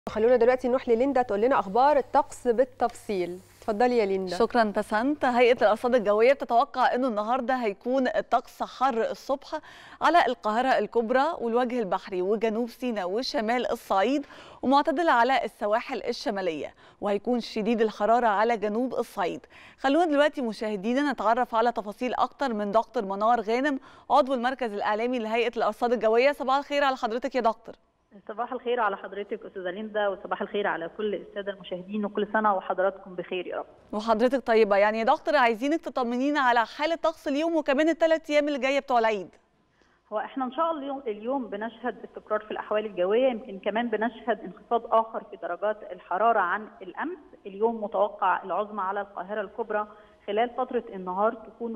خلونا دلوقتي نروح لليندا تقول لنا اخبار الطقس بالتفصيل اتفضلي يا ليندا شكرا بسنت هيئه الارصاد الجويه بتتوقع انه النهارده هيكون الطقس حر الصبح على القاهره الكبرى والوجه البحري وجنوب سيناء وشمال الصعيد ومعتدل على السواحل الشماليه وهيكون شديد الحراره على جنوب الصعيد خلونا دلوقتي مشاهدينا نتعرف على تفاصيل اكتر من دكتور منار غانم عضو المركز الاعلامي لهيئه الارصاد الجويه صباح الخير على حضرتك يا دكتور صباح الخير على حضرتك استاذه ليندا وصباح الخير على كل الساده المشاهدين وكل سنه وحضراتكم بخير يا رب. وحضرتك طيبه يعني يا دكتور عايزينك تطمنينا على حاله طقس اليوم وكمان الثلاث ايام اللي جايه بتوع العيد. هو احنا ان شاء الله اليوم بنشهد استقرار في الاحوال الجويه يمكن كمان بنشهد انخفاض اخر في درجات الحراره عن الامس، اليوم متوقع العظمى على القاهره الكبرى خلال فترة النهار تكون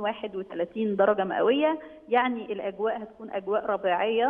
31 درجة مئوية يعني الأجواء هتكون أجواء ربيعية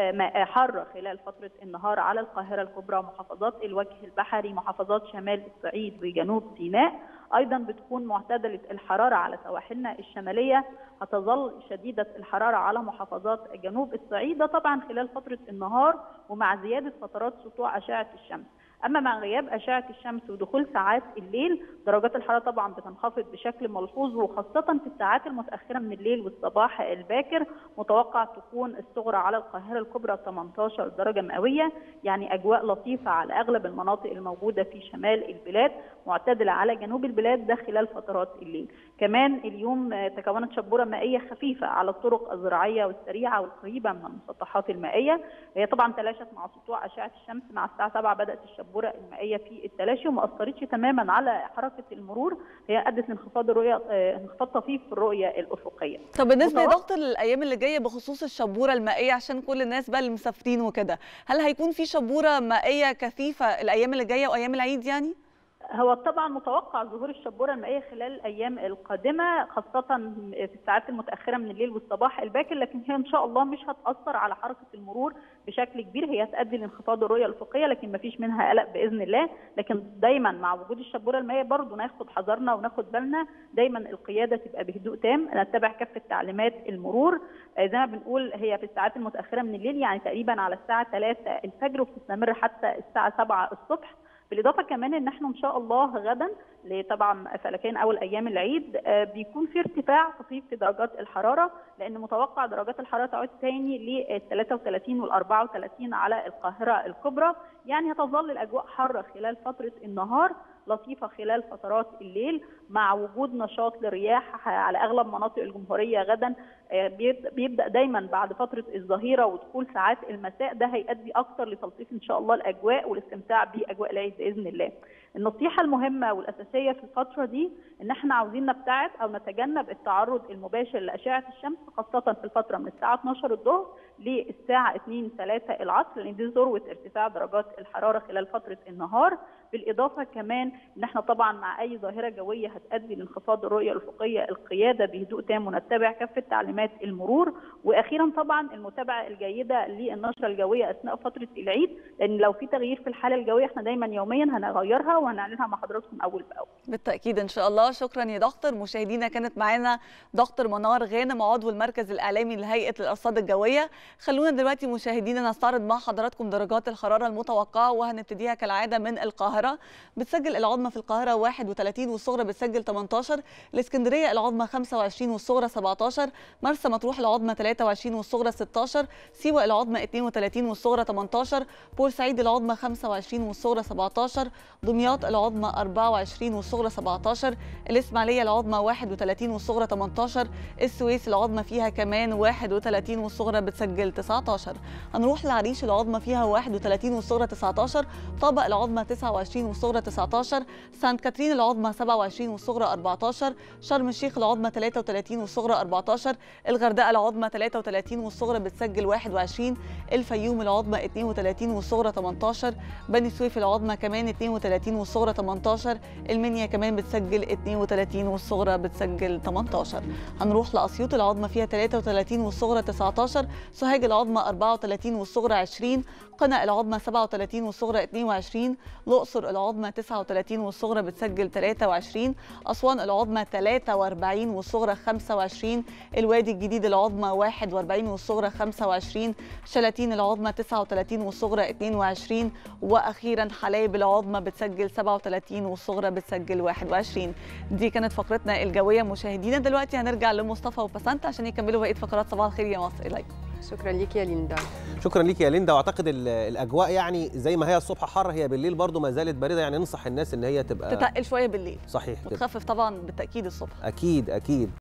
حارة خلال فترة النهار على القاهرة الكبرى محافظات الوجه البحري محافظات شمال الصعيد وجنوب سيناء أيضا بتكون معتدلة الحرارة على سواحلنا الشمالية هتظل شديدة الحرارة على محافظات جنوب الصعيد ده طبعا خلال فترة النهار ومع زيادة فترات سطوع أشعة الشمس اما مع غياب اشعه الشمس ودخول ساعات الليل درجات الحراره طبعا بتنخفض بشكل ملحوظ وخاصه في الساعات المتاخره من الليل والصباح الباكر متوقع تكون الصغرى على القاهره الكبرى 18 درجه مئويه يعني اجواء لطيفه على اغلب المناطق الموجوده في شمال البلاد معتدله على جنوب البلاد ده خلال فترات الليل كمان اليوم تكونت شبوره مائيه خفيفه على الطرق الزراعيه والسريعه والقريبه من المسطحات المائيه هي طبعا تلاشت مع سطوع اشعه الشمس مع الساعه 7 بدات الشبوره الشبوره المائيه في التلاشي وما اثرتش تماما على حركه المرور هي ادت لانخفاض الرؤيه انخفاض طفيف في الرؤيه الافقيه. طب بالنسبه يا دكتور للايام اللي جايه بخصوص الشبوره المائيه عشان كل الناس بقى اللي مسافرين وكده، هل هيكون في شبوره مائيه كثيفه الايام اللي جايه وايام العيد يعني؟ هو طبعا متوقع ظهور الشبوره المائيه خلال الايام القادمه خاصه في الساعات المتاخره من الليل والصباح الباكر لكن هي ان شاء الله مش هتاثر على حركه المرور بشكل كبير هي هتؤدي لانخفاض الرؤيه الافقيه لكن ما فيش منها قلق باذن الله لكن دايما مع وجود الشبوره المائيه برضه ناخد حذرنا وناخد بالنا دايما القياده تبقى بهدوء تام نتبع كافه تعليمات المرور زي ما بنقول هي في الساعات المتاخره من الليل يعني تقريبا على الساعه 3 الفجر وبتستمر حتى الساعه 7 الصبح بالاضافه كمان ان احنا ان شاء الله غدا طبعا فلكين اول ايام العيد بيكون في ارتفاع طفيف في درجات الحراره لان متوقع درجات الحراره تعود تاني ل 33 وال 34 على القاهره الكبرى يعني هتظل الاجواء حاره خلال فتره النهار لطيفه خلال فترات الليل مع وجود نشاط للرياح على اغلب مناطق الجمهوريه غدا بيبدا دايما بعد فتره الظهيره ودخول ساعات المساء ده هيؤدي اكثر لتلطيف ان شاء الله الاجواء والاستمتاع باجواء العيد باذن الله. النصيحه المهمه والاساسيه في الفتره دي ان احنا عاوزين نبتعد او نتجنب التعرض المباشر لاشعه الشمس خاصه في الفتره من الساعه 12 الظهر للساعه 2 3 العصر لان دي ذروه ارتفاع درجات الحراره خلال فتره النهار بالاضافه كمان ان احنا طبعا مع اي ظاهره جويه هتؤدي لانخفاض الرؤيه الافقيه القياده بهدوء تام ونتبع كافه تعليمات المرور واخيرا طبعا المتابعه الجيده للنشره الجويه اثناء فتره العيد لان لو في تغيير في الحاله الجويه احنا دايما يوميا هنغيرها وهنعلنها مع حضراتكم اول باول. بالتاكيد ان شاء الله شكرا يا دكتور مشاهدينا كانت معانا دكتور منار غانم عضو المركز الاعلامي لهيئه الارصاد الجويه خلونا دلوقتي مشاهدينا نستعرض مع حضراتكم درجات الحراره المتوقعه وهنبتديها كالعاده من القاهره بتسجل العظمى في القاهره 31 والصغرى بتسجل 18 الاسكندريه العظمى 25 والصغرى 17 مرسى مطروح العظمى 23 والصغرى 16 سيوه العظمى 32 والصغرى 18 بورسعيد العظمى 25 والصغرى 17 دمياط العظمى 24 والصغرى 17 الاسماعيليه العظمى 31 والصغرى 18 السويس العظمى فيها كمان 31 والصغرى بتسجل 19 هنروح لعريش العظمى فيها 31 والصغرى 19 طابق العظمى 29 والصغرى 19 سانت كاترين العظمى 27 والصغرى 14 شرم الشيخ العظمى 33 والصغرى 14 الغردقه العظمى 33 والصغرى بتسجل 21 الفيوم العظمى 32 والصغرى 18 بني سويف العظمى كمان 32 والصغرى 18 المنيا كمان بتسجل 32 والصغرى بتسجل 18 هنروح لاسيوط العظمى فيها 33 والصغرى 19 سوهاج العظمى 34 والصغرى 20 قنا العظمى 37 والصغرى 22 الاقصر العظمى 39 والصغرى بتسجل 23 اسوان العظمى 43 والصغرى 25 الوادي الوادي الجديد العظمى 41 والصغرى 25 شلاتين العظمى 39 والصغرى 22 واخيرا حلايب العظمى بتسجل 37 والصغرى بتسجل 21 دي كانت فقرتنا الجويه مشاهدينا دلوقتي هنرجع لمصطفى وبسنت عشان يكملوا بقيه فقرات صباح الخير يا مصر اليكم شكرا ليك يا ليندا شكرا ليك يا ليندا واعتقد ال- الاجواء يعني زي ما هي الصبح حر هي بالليل برضو ما زالت بارده يعني ننصح الناس ان هي تبقى تتقل شويه بالليل صحيح كده وتخفف طبعا بالتاكيد الصبح اكيد اكيد